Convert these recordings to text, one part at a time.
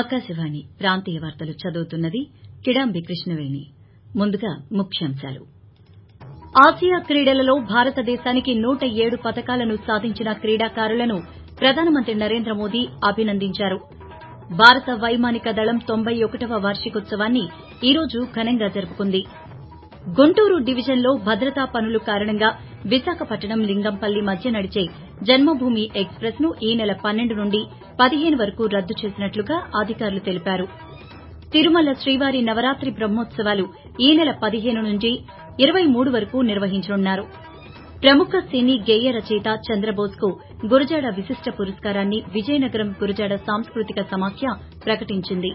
ఆకాశవాణి ప్రాంతీయ వార్తలు చదువుతున్నది కిడాంబి కృష్ణవేణి ముందుగా ముఖ్యాంశాలు ఆసియా క్రీడలలో భారతదేశానికి నూట ఏడు పతకాలను సాధించిన క్రీడాకారులను ప్రధానమంత్రి నరేంద్ర మోదీ అభినందించారు భారత వైమానిక దళం తొంభై ఒకటవ వార్షికోత్సవాన్ని ఈ రోజు ఘనంగా జరుపుకుంది గుంటూరు డివిజన్లో భద్రతా పనుల కారణంగా విశాఖపట్నం లింగంపల్లి మధ్య నడిచే జన్మభూమి ఎక్స్ప్రెస్ ను ఈ నెల పన్నెండు నుండి పదిహేను వరకు రద్దు చేసినట్లుగా అధికారులు తెలిపారు తిరుమల శ్రీవారి నవరాత్రి బ్రహ్మోత్సవాలు ఈ నెల పదిహేను నుంచి ఇరవై మూడు వరకు నిర్వహించనున్నారు ప్రముఖ సినీ గేయ రచయిత చంద్రబోస్ కు గురజాడ విశిష్ట పురస్కారాన్ని విజయనగరం గురజాడ సాంస్కృతిక సమాఖ్య ప్రకటించింది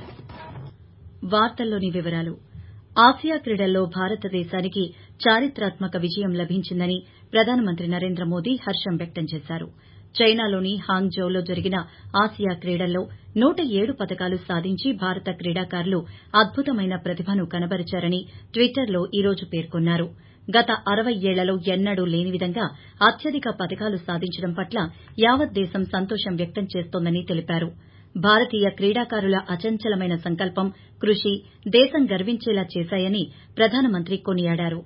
ఆసియా క్రీడల్లో భారతదేశానికి చారిత్రాత్మక విజయం లభించిందని ప్రధానమంత్రి నరేంద్ర మోదీ హర్షం వ్యక్తం చేశారు చైనాలోని హాంగ్జౌలో జరిగిన ఆసియా క్రీడల్లో నూట ఏడు పతకాలు సాధించి భారత క్రీడాకారులు అద్భుతమైన ప్రతిభను కనబరిచారని ట్విట్టర్లో ఈ రోజు పేర్కొన్నారు గత అరవై ఏళ్లలో ఎన్నడూ లేని విధంగా అత్యధిక పతకాలు సాధించడం పట్ల యావత్ దేశం సంతోషం వ్యక్తం చేస్తోందని తెలిపారు భారతీయ క్రీడాకారుల అచంచలమైన సంకల్పం కృషి దేశం గర్వించేలా చేశాయని ప్రధానమంత్రి కొనియాడారు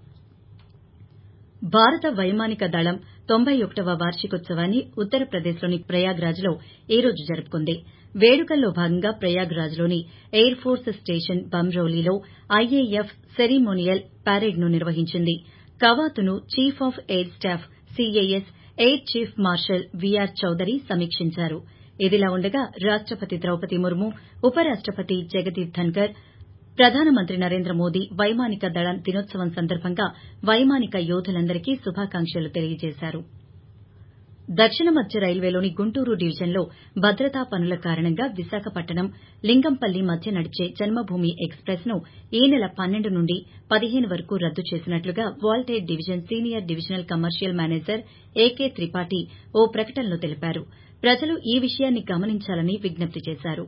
భారత వైమానిక దళం తొంభై ఒకటవ వార్షికోత్సవాన్ని ఉత్తరప్రదేశ్లోని ప్రయాగ్రాజ్లో ఈ రోజు జరుపుకుంది వేడుకల్లో భాగంగా ప్రయాగ్రాజ్లోని ఎయిర్ ఫోర్స్ స్టేషన్ బమ్రౌలీలో ఐఏఎఫ్ సెరిమోనియల్ పరేడ్ను నిర్వహించింది కవాతును chief of air staff CAS air chief marshal VR Chaudhari సమీక్షించారు ఇదిలా ఉండగా రాష్టపతి ద్రౌపది ముర్ము ఉపరాష్టపతి జగదీప్ ధన్కర్ ప్రధానమంత్రి నరేంద్ర మోదీ వైమానిక దళ దినోత్సవం సందర్భంగా వైమానిక యోధులందరికీ శుభాకాంక్షలు తెలియజేశారు దక్షిణ మధ్య రైల్వేలోని గుంటూరు డివిజన్లో భద్రతా పనుల కారణంగా విశాఖపట్నం లింగంపల్లి మధ్య నడిచే జన్మభూమి ఎక్స్ప్రెస్ ను ఈ నెల పన్నెండు నుండి పదిహేను వరకు రద్దు చేసినట్లుగా Waltair division senior divisional commercial manager AK Tripathi ఓ ప్రకటనలో తెలిపారు ప్రజలు ఈ విషయాన్ని గమనించాలని విజ్ఞప్తి చేశారు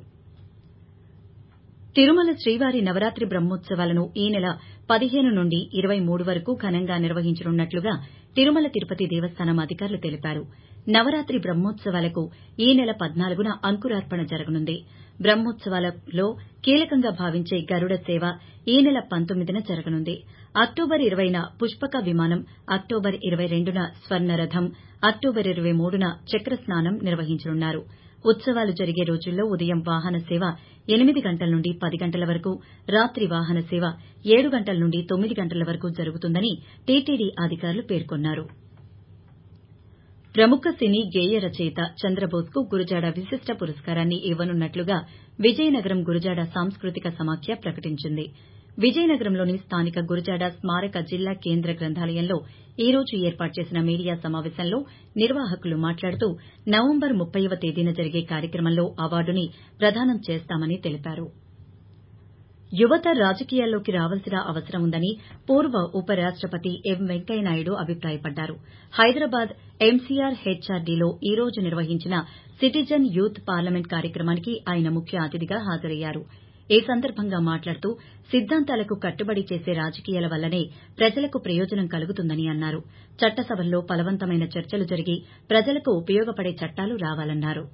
తిరుమల శ్రీవారి నవరాత్రి బ్రహ్మోత్సవాలను ఈ నెల పదిహేను నుండి ఇరవై మూడు వరకు ఘనంగా నిర్వహించనున్నట్లుగా తిరుమల తిరుపతి దేవస్థానం అధికారులు తెలిపారు నవరాత్రి బ్రహ్మోత్సవాలకు ఈ నెల పద్నాలుగున అంకురార్పణ జరగనుంది బ్రహ్మోత్సవాలలో కీలకంగా భావించే గరుడ సేవ ఈ నెల పంతొమ్మిదిన జరగనుంది అక్టోబర్ ఇరవైన పుష్పక విమానం అక్టోబర్ ఇరవై రెండున స్వర్ణరథం అక్టోబర్ ఇరవై మూడున చక్రస్నానం నిర్వహించనున్నారు ఉత్సవాలు జరిగే రోజుల్లో ఉదయం వాహన సేవ ఎనిమిది గంటల నుండి పది గంటల వరకు రాత్రి వాహన సేవ ఏడు గంటల నుండి తొమ్మిది గంటల వరకు జరుగుతుందని టీటీడీ అధికారులు పేర్కొన్నారు ప్రముఖ సినీ గేయ రచయిత చంద్రబోస్ కు గురజాడ విశిష్ట పురస్కారాన్ని ఇవ్వనున్నట్లుగా విజయనగరం గురజాడ సాంస్కృతిక సమాఖ్య ప్రకటించింది విజయనగరంలోని స్థానిక గురజాడ స్మారక జిల్లా కేంద్ర గ్రంథాలయంలో ఈ రోజు ఏర్పాటు చేసిన మీడియా సమావేశంలో నిర్వాహకులు మాట్లాడుతూ నవంబర్ ముప్పైవ తేదీన జరిగే కార్యక్రమంలో అవార్డుని ప్రదానం చేస్తామని తెలిపారు యువత రాజకీయాల్లోకి రావాల్సిన అవసరం ఉందని పూర్వ ఉప రాష్టపతి ఎం వెంకయ్యనాయుడు అభిప్రాయపడ్డారు హైదరాబాద్ ఎంసీఆర్ హెచ్ఆర్డీలో ఈ రోజు నిర్వహించిన సిటిజన్ యూత్ పార్లమెంట్ కార్యక్రమానికి ఆయన ముఖ్య అతిథిగా హాజరయ్యారు ఈ సందర్భంగా మాట్లాడుతూ సిద్దాంతాలకు కట్టుబడి చేసే రాజకీయాల వల్లనే ప్రజలకు ప్రయోజనం కలుగుతుందని అన్నారు చట్టసభల్లో ఫలవంతమైన చర్చలు జరిగి ప్రజలకు ఉపయోగపడే చట్టాలు రావాలన్నారు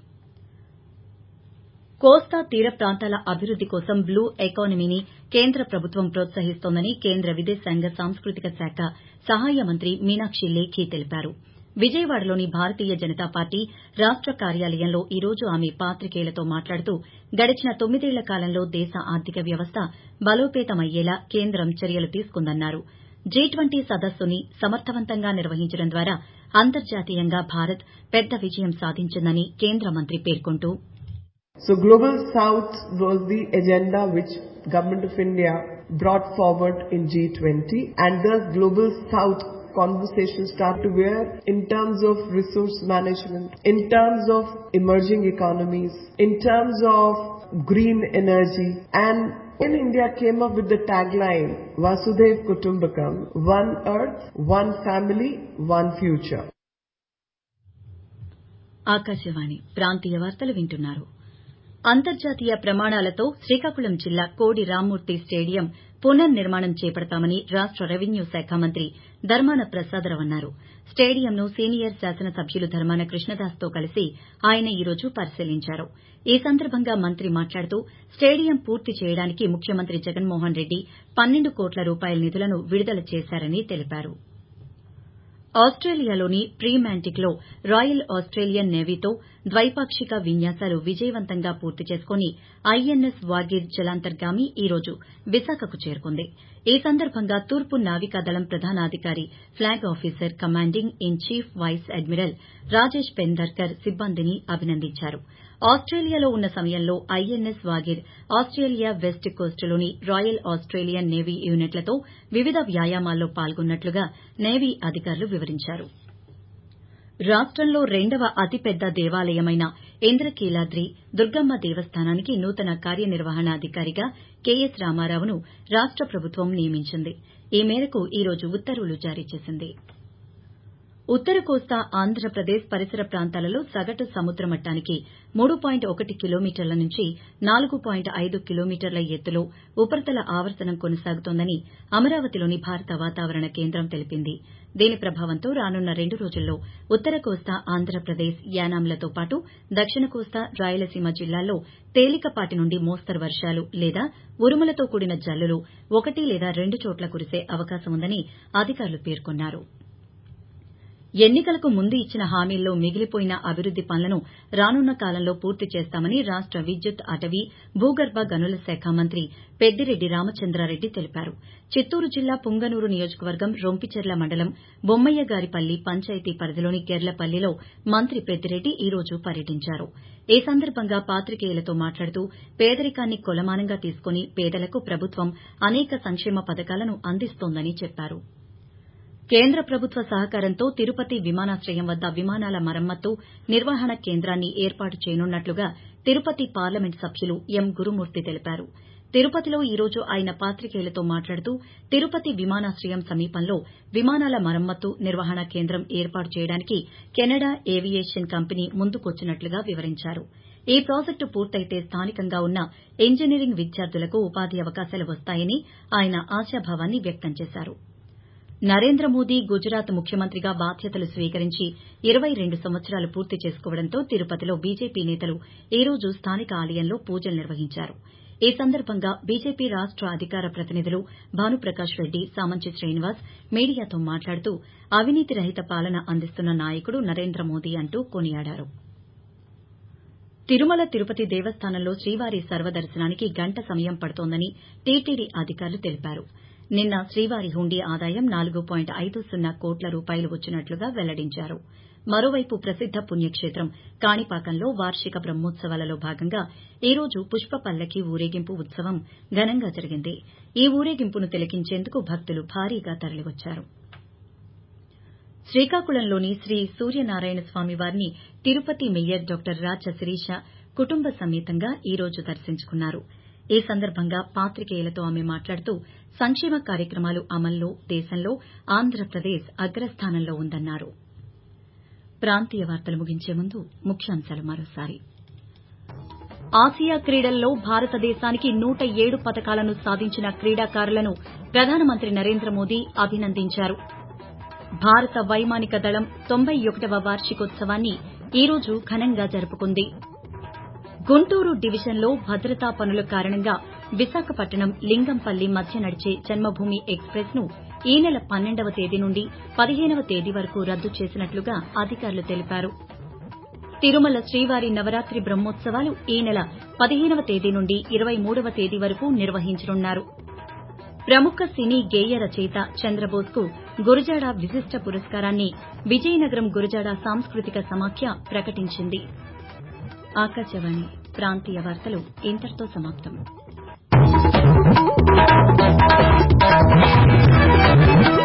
కోస్తా తీర ప్రాంతాల అభివృద్ది కోసం బ్లూ ఎకానమీని కేంద్ర ప్రభుత్వం ప్రోత్సహిస్తోందని కేంద్ర విదేశాంగ సాంస్కృతిక శాఖ సహాయ మంత్రి మీనాక్షి లేఖి తెలిపారు విజయవాడలోని భారతీయ జనతా పార్టీ రాష్ట కార్యాలయంలో ఈ రోజు ఆమె పాతికేయులతో మాట్లాడుతూ గడిచిన తొమ్మిదేళ్ల కాలంలో దేశ ఆర్థిక వ్యవస్థ బలోపేతమయ్యేలా కేంద్రం చర్యలు తీసుకుందన్నారు జీ ట్వంటీ సదస్సుని సమర్థవంతంగా నిర్వహించడం ద్వారా అంతర్జాతీయంగా భారత్ పెద్ద విజయం సాధించిందని కేంద్ర మంత్రి పేర్కొంటూ So Global South was the agenda which Government of India brought forward in G20 and thus Global South conversations start to wear in terms of resource management, in terms of emerging economies, in terms of green energy and in India came up with the tagline Vasudev Kutumbakam, one earth, one family, one future. Akashvani ప్రాంతీయ వార్తలు వింటున్నారు అంతర్జాతీయ ప్రమాణాలతో శ్రీకాకుళం జిల్లా కోడి Rammurthy stadium పునర్నిర్మాణం చేపడతామని రాష్ట రెవెన్యూ శాఖ మంత్రి ధర్మాన ప్రసాదరావు అన్నారు స్టేడియంను సీనియర్ శాసనసభ్యులు ధర్మాన కృష్ణదాస్తో కలిసి ఆయన ఈ రోజు పరిశీలించారు ఈ సందర్భంగా మంత్రి మాట్లాడుతూ స్టేడియం పూర్తి చేయడానికి ముఖ్యమంత్రి జగన్మోహన్ రెడ్డి పన్నెండు కోట్ల రూపాయల నిధులను విడుదల చేశారని తెలిపారు ఆస్టేలియాలోని ప్రీమాంటిక్ లో రాయల్ ఆస్టేలియన్ నేవీతో ద్వైపాక్షిక విన్యాసాలు విజయవంతంగా పూర్తి చేసుకుని ఐఎన్ఎస్ వాగిర్ జలాంతర్గామి ఈ రోజు విశాఖకు చేరుకుంది ఈ సందర్భంగా తూర్పు నావికాదళం ప్రధానాధికారి flag officer commanding in chief vice admiral Rajesh Pendharkar సిబ్బందిని అభినందించారు ఆస్టేలియాలో ఉన్న సమయంలో ఐఎన్ఎస్ వాగిర్ ఆస్టేలియా వెస్ట్ కోస్టులోని రాయల్ ఆస్టేలియన్ నేవీ యూనిట్లతో వివిధ వ్యాయామాల్లో పాల్గొన్నట్లుగా నేవీ అధికారులు వివరించారు రాష్టంలో రెండవ అతిపెద్ద దేవాలయమైన ఇంద్రకీలాద్రి దుర్గమ్మ దేవస్థానానికి నూతన కార్యనిర్వహణాధికారిగా కెఎస్ రామారావును రాష్ట ప్రభుత్వం నియమించింది ఈ మేరకు ఈ రోజు ఉత్తర్వులు జారీ చేసింది ఉత్తర కోస్తా ఆంధ్రప్రదేశ్ పరిసర ప్రాంతాలలో సగటు సముద్ర మట్టానికి మూడు పాయింట్ ఒకటి కిలోమీటర్ల నుంచి నాలుగు పాయింట్ ఐదు కిలోమీటర్ల ఎత్తులో ఉపరితల ఆవర్తనం కొనసాగుతోందని అమరావతిలోని భారత వాతావరణ కేంద్రం తెలిపింది దీని ప్రభావంతో రానున్న రెండు రోజుల్లో ఉత్తర కోస్తా ఆంధ్రప్రదేశ్ యానాంలతో పాటు దక్షిణ కోస్తా రాయలసీమ జిల్లాల్లో తేలికపాటి నుండి మోస్తరు వర్షాలు లేదా ఉరుములతో కూడిన జల్లులు ఒకటి లేదా రెండు చోట్ల కురిసే అవకాశం ఉందని అధికారులు పేర్కొన్నారు ఎన్నికలకు ముందు ఇచ్చిన హామీల్లో మిగిలిపోయిన అభివృద్ది పనులను రానున్న కాలంలో పూర్తి చేస్తామని రాష్ట విద్యుత్ అటవీ భూగర్భ గనుల శాఖ మంత్రి పెద్దిరెడ్డి రామచంద్రారెడ్డి తెలిపారు చిత్తూరు జిల్లా పుంగనూరు నియోజకవర్గం రొంపిచెర్ల మండలం బొమ్మయ్యగారిపల్లి పంచాయతీ పరిధిలోని గెర్లపల్లిలో మంత్రి పెద్దిరెడ్డి ఈ రోజు పర్యటించారు ఈ సందర్భంగా పాతికేయులతో మాట్లాడుతూ పేదరికాన్ని కొలమానంగా తీసుకుని పేదలకు ప్రభుత్వం అనేక సంక్షేమ పథకాలను అందిస్తోందని చెప్పారు కేంద్ర ప్రభుత్వ సహకారంతో తిరుపతి విమానాశ్రయం వద్ద విమానాల మరమ్మతు నిర్వహణ కేంద్రాన్ని ఏర్పాటు చేయనున్నట్లుగా తిరుపతి పార్లమెంట్ సభ్యులు ఎం గురుమూర్తి తెలిపారు తిరుపతిలో ఈ రోజు ఆయన పాతికేయులతో మాట్లాడుతూ తిరుపతి విమానాశ్రయం సమీపంలో విమానాల మరమ్మతు నిర్వహణ కేంద్రం ఏర్పాటు చేయడానికి కెనడా ఏవియేషన్ కంపెనీ ముందుకొచ్చినట్లుగా వివరించారు ఈ ప్రాజెక్టు పూర్తయితే స్థానికంగా ఉన్న ఇంజనీరింగ్ విద్యార్థులకు ఉపాధి అవకాశాలు వస్తాయని ఆయన ఆశాభావాన్ని వ్యక్తం చేశారు నరేంద్ర మోదీ గుజరాత్ ముఖ్యమంత్రిగా బాధ్యతలు స్వీకరించి ఇరవై రెండు సంవత్సరాలు పూర్తి చేసుకోవడంతో తిరుపతిలో బీజేపీ నేతలు ఈ రోజు స్థానిక ఆలయంలో పూజలు నిర్వహించారు ఈ సందర్భంగా బీజేపీ రాష్ట అధికార ప్రతినిధులు భానుప్రకాష్ రెడ్డి సామంచి శ్రీనివాస్ మీడియాతో మాట్లాడుతూ అవినీతి రహిత పాలన అందిస్తున్న నాయకుడు నరేంద్ర మోదీ అంటూ కొనియాడారు తిరుమల తిరుపతి దేవస్థానంలో శ్రీవారి సర్వదర్శనానికి గంట సమయం పడుతోందని టీటీడీ అధికారులు తెలిపారు నిన్న శ్రీవారి హుండీ ఆదాయం నాలుగు పాయింట్ ఐదు సున్నా కోట్ల రూపాయలు వచ్చినట్లుగా వెల్లడించారు మరోవైపు ప్రసిద్ద పుణ్యక్షేత్రం కాణిపాకంలో వార్షిక బ్రహ్మోత్సవాలలో భాగంగా ఈ రోజు పుష్ప పల్లకి ఊరేగింపు ఉత్సవం ఘనంగా జరిగింది ఈ ఊరేగింపును తిలకించేందుకు భక్తులు భారీగా తరలివచ్చారు శ్రీకాకుళంలోని శ్రీ సూర్యనారాయణ స్వామి వారిని తిరుపతి మేయర్ డాక్టర్ రాచ శిరీష కుటుంబ సమేతంగా ఈ రోజు దర్శించుకున్నారు ఈ సందర్భంగా పాతికేయులతో ఆమె మాట్లాడుతూ సంక్షేమ కార్యక్రమాలు అమల్లో దేశంలో ఆంధ్రప్రదేశ్ అగ్రస్థానంలో ఉందన్నారు ప్రాంతీయ వార్తలు ముగించే ముందు ముఖ్యాంశాలు మరోసారి ఆసియా క్రీడల్లో భారతదేశానికి నూట ఏడు పతకాలను సాధించిన క్రీడాకారులను ప్రధానమంత్రి నరేంద్ర మోదీ అభినందించారు భారత వైమానిక దళం తొంభై ఒకటవ వార్షికోత్సవాన్ని ఈ రోజు ఘనంగా జరుపుకుంది గుంటూరు డివిజన్లో భద్రతా పనుల కారణంగా విశాఖపట్నం లింగంపల్లి మధ్య నడిచే జన్మభూమి ఎక్స్ప్రెస్ ను ఈ నెల పన్నెండవ తేదీ నుండి పదిహేనవ తేదీ వరకు రద్దు చేసినట్లుగా అధికారులు తెలిపారు తిరుమల శ్రీవారి నవరాత్రి బ్రహ్మోత్సవాలు ఈ నెల పదిహేనవ తేదీ నుండి ఇరవై మూడవ తేదీ వరకు నిర్వహించనున్నారు ప్రముఖ సినీ గేయ రచయిత చంద్రబోస్ కు గురజాడ విశిష్ట పురస్కారాన్ని విజయనగరం గురజాడ సాంస్కృతిక సమాఖ్య ప్రకటించింది ఆకాశవాణి ప్రాంతీయ వార్తలు ఇంతటితో సమాప్తం